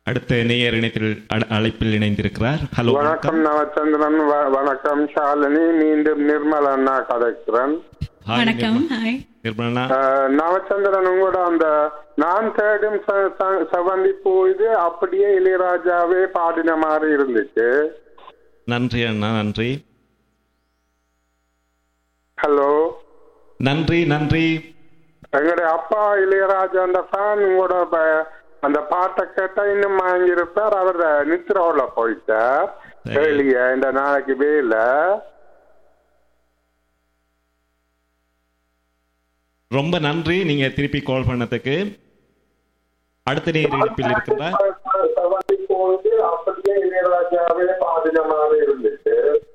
அடுத்த நேயர் இணையத்தில் அட- அழைப்பில் இணைந்திருக்கிறார் ஹலோ வணக்கம் நவச்சந்திரன் வ- வணக்கம் ஷாலினி மீண்டும் நிர்மல் அண்ணா கதைக்கிறேன் ஹாய் வணக்கம் நிர்மலா. ஹாய் நிர்மலா அஹ், நவச்சந்திரன் உங்களோட அந்த நான் தேடும் ச- ச- செவந்தி பூ இது அப்படியே இளையராஜாவே பாடின மாதிரி இருந்துச்சு நன்றி அண்ணா நன்றி ஹலோ நன்றி நன்றி எங்களுடைய அப்பா இளையராஜா அந்த ஃபேன் உங்களோட ப- அந்த பாட்டை கேட்டா இன்னும் வாங்கியிருப்பார் அவர் நித்ராவுல போயிட்டார் சரி. வெளியே இந்த நாளைக்கு வேல ரொம்ப நன்றி நீங்க திருப்பி கால் பண்ணதுக்கு அடுத்த நேயர் இணைப்பில் இருக்கிறார் செவந்தி பூ இது அப்படியே இளையராஜாவே பாடின மாதிரி இருந்துச்சு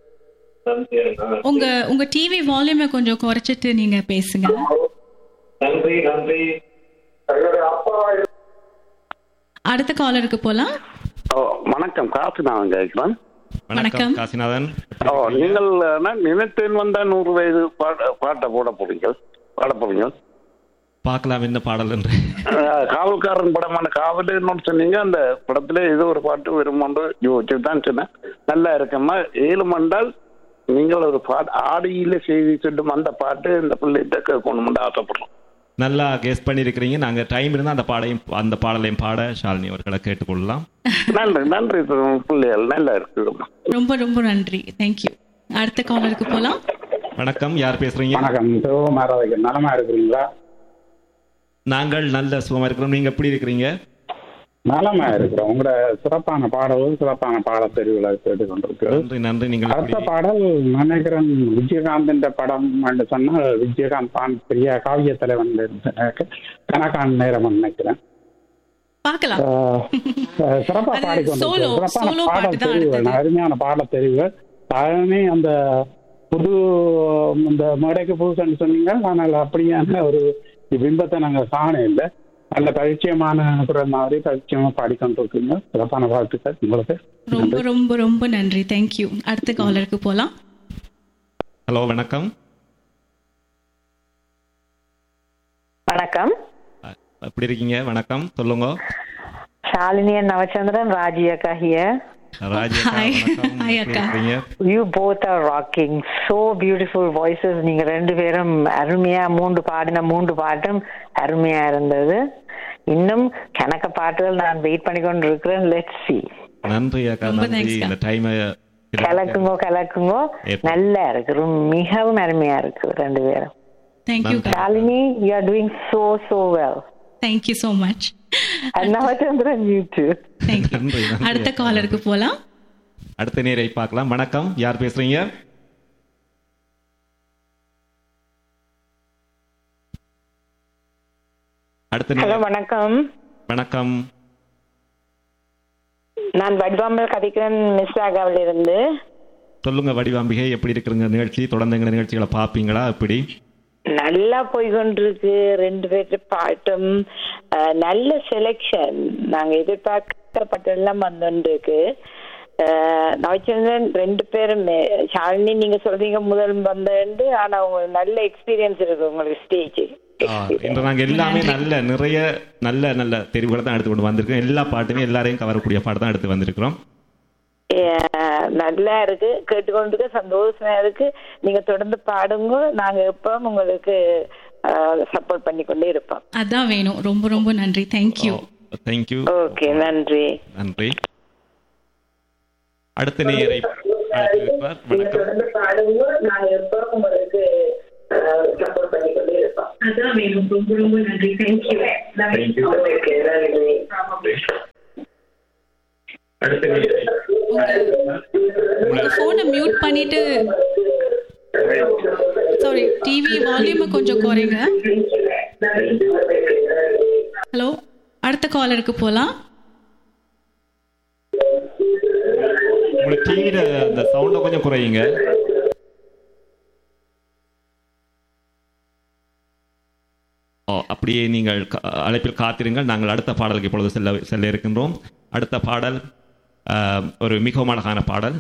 உங்க உங்க டிவி வால்யூமை கொஞ்சம் குறைச்சிட்டு நீங்க பேசுங்க நன்றி நன்றி எங்களுடைய அப்பா அடுத்த காலருக்கு போலாம் ஓ வணக்கம் காசு நான் கேட்கிறேன் வணக்கம் வணக்கம். காசிநாதன் ஓ நீங்கள் நான் நினைத்தேன் வந்த நூறு வயது பாட்ட பாட்டை போட போறீங்க பாட போறீங்க பார்க்கலாம் என்ன பாடல் என்று அஹ், காவல்காரன் படமான காவல்னு சொன்னீங்க அந்த படத்துல ஏதோ ஒரு பாட்டு வருமாண்டு யோசிச்சு தான் சொன்னேன் நல்லா இருக்கம்மா ஏழு மண்டால் நீங்கள் ஒரு பாட்டு ஆடியில செய்தி சொல்லும் அந்த பாட்டு இந்த பிள்ளைகிட்ட கேட்கணும்னு ஆசைப்படுறோம் நல்லா கெஸ் பண்ணியிருக்கிறீங்க நாங்க டைம் இருந்தா அந்த பாடையும் அந்த பாடலையும் பாட ஷாலினி அவர்களை கேட்டுக்கொள்ளலாம் நன்றி நன்றி பிள்ளைகள் நல்லா இருக்குதும்மா ரொம்ப ரொம்ப நன்றி தேங்க்யூ அடுத்த காலருக்கு போலாம் வணக்கம் யார் பேசுறீங்க வணக்கம் சிவகுமாரதுக்கு நலமா இருக்கிறீங்களா நாங்கள் நல்ல சுகமா இருக்கிறோம் நீங்க எப்படி இருக்கிறீங்க நலமா இருக்கிறோம் உங்களோட சிறப்பான பாடல்கள் சிறப்பான பாடத்தெரிவுகளை கேட்டுக்கொண்டிருக்கிறது நன்றி நன்றி நீங்கள் அடுத்த எப்படி பாடல் நினைக்கிறேன் விஜயகாந்தின் படம் என்று சொன்னால் விஜயகாந்த் தான் பெரிய காவிய தலைவன் கனகான் நேரம் நினைக்கிறேன் பார்க்கலாம் ஆஹ், ஆஹ், சிறப்பா அது பாடிக்கொண்டிருக்கிறது solo- சிறப்பான solo பாடல் பாட்டு தான் தெரிவுகள் அடுத்தது. அருமையான பாடல் தெரிவுகள் தானே அந்த புது இந்த மேடைக்கு புதுசுன்னு சொன்னீங்க ஆனால் அப்படியான ஒரு பிம்பத்தை நாங்கள் காண இல்லை நல்ல பரிச்சயமான குரல் மாதிரி பரிச்சயமா பாடிக்கொண்டிருக்கீங்க சிறப்பான வாழ்த்துக்கள் உங்களுக்கு ரொம்ப ரொம்ப ரொம்ப நன்றி தேங்க்யூ அடுத்த காலருக்கு போலாம் ஹலோ வணக்கம் வணக்கம் அஹ், எப்படி இருக்கீங்க வணக்கம் சொல்லுங்க ஷாலினி நவச்சந்திரன் ராஜி அக்கா ஹியர் ராஜி அக்கா, Hi. வணக்கம் Hi, எப்படி அக்கா. இருக்கீங்க you both are rocking so beautiful voices நீங்க ரெண்டு பேரும் அருமையா மூன்று பாடின மூன்று பாட்டும் அருமையா இருந்தது இன்னும் கணக்க பாட்டுகள் நான் வெயிட் பண்ணி கொண்டு இருக்கிறேன் லெட் சி நன்றி அக்கா ரொம்ப நன்றி thanks, அக்கா. இந்த டைம் கலக்குங்கோ கலக்குங்கோ ஏற்ப- நல்லா இருக்கு ரொம்ப மிகவும் அருமையா இருக்கு ரெண்டு பேரும் thank you Shalini you are doing so so well thank you so much Navachandran you too thank you நன்றி, நன்றி. அடுத்த காலருக்கு போலாம் அடுத்த நேரை பார்க்கலாம் வணக்கம் யார் பேசுறீங்க அடுத்த ஹலோ நேர வணக்கம் வணக்கம் நான் வடிவாம்பல் கதைக்கிறேன் மிஸ் ஆகாவில் இருந்து சொல்லுங்க வடிவாம்பிகை எப்படி இருக்கிறங்க நிகழ்ச்சி தொடர்ந்து எங்க நிகழ்ச்சிகளை பாப்பீங்களா எப்படி நல்லா போய்கொண்டிருக்கு ரெண்டு பேர்த்து பாட்டும் அஹ், நல்ல செலெக்ஷன் நாங்க எதிர்பார்க்கிற பாட்டெல்லாம் வந்துருக்கு நவச்சந்திரன் ரெண்டு பேருமே ஷாலினி நீங்க சொல்றீங்க முதல் வந்தேன் ஆனா உங்களுக்கு நல்ல எக்ஸ்பீரியன்ஸ் இருக்கு உங்களுக்கு ஸ்டேஜ் ஆ, இன்று நாங்க எல்லாமே நல்ல நிறைய நல்ல நல்ல தெரிவுகளை தான் எடுத்து கொண்டு வந்திருக்கோம் எல்லா பாட்டுமே எல்லாரையும் கவரக்கூடிய பாட்டு தான் எடுத்து வந்திருக்கிறோம் அஹ் நல்லா இருக்கு கேட்டுக்கொண்டிருக்க சந்தோஷமா இருக்கு நீங்க தொடர்ந்து பாடுங்க நாங்க எப்பவும் உங்களுக்கு சப்போர்ட் பண்ணி கொண்டே இருப்போம் அதான் வேணும் ரொம்ப ரொம்ப நன்றி தேங்க்யூ தேங்க்யூ ஓகே நன்றி நன்றி அடுத்த நேயரை அழைத்திருக்கிறார் வணக்கம் பாடுங்க நாங்க எப்பவும் உங்களுக்கு சப்போர்ட் பண்ணி கொண்டே இருப்போம் அதான் வேணும் ரொம்ப ரொம்ப நன்றி தேங்க்யூ ஓகே நன்றி அடுத்த நேயரை உங்க போனை மியூட் பண்ணிட்டு சாரி டிவி வால்யூமை கொஞ்சம் குறைங்க ஹலோ அடுத்த காலருக்கு போலாம் உங்களுக்கு டிவியில அந்த சவுண்டை கொஞ்சம் குறையுங்க ஓ அப்படியே நீங்கள் க- அழைப்பில் காத்திருங்கள் நாங்கள் அடுத்த பாடலுக்கு இப்பொழுது செல்ல செல்ல இருக்கின்றோம் அடுத்த பாடல் ஆஹ், ஒரு மிகவும் அழகான பாடல்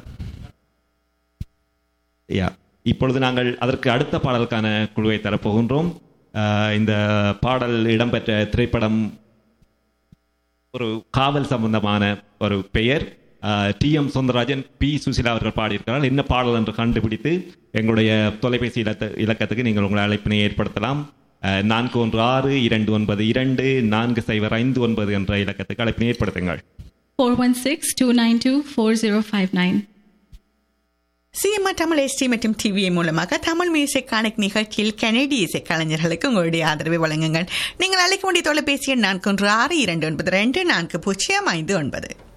யா இப்பொழுது நாங்கள் அதற்கு அடுத்த பாடலுக்கான குழுவை தரப்போகின்றோம் ஆஹ், இந்த பாடல் இடம்பெற்ற திரைப்படம் ஒரு காவல் சம்பந்தமான ஒரு பெயர் T M Sundararajan P Susila அவர்கள் பாடியிருக்கிறார் என்ன பாடல் என்று கண்டுபிடித்து எங்களுடைய தொலைபேசி இலக்க இலக்கத்துக்கு நீங்கள் உங்களை அழைப்பினை ஏற்படுத்தலாம் அஹ், நான்கு ஒன்று ஆறு இரண்டு ஒன்பது இரண்டு நான்கு சைபர் ஐந்து ஒன்பது என்ற இலக்கத்துக்கு அழைப்பினை ஏற்படுத்துங்கள் four one six two nine two four zero five nine CMR Tamil SD மற்றும் டிவிஐ மூலமாக தமிழ் மியூசிக் கணக்கு நிகழ்ச்சியில் கனடிய இசை கலைஞர்களுக்கு உங்களுடைய ஆதரவை வழங்குங்கள் நீங்கள் அழைக்க வேண்டிய தொலைபேசி எண் நான்கு ஒன்று ஆறு இரண்டு ஒன்பது ரெண்டு நான்கு பூஜ்ஜியம் ஐந்து ஒன்பது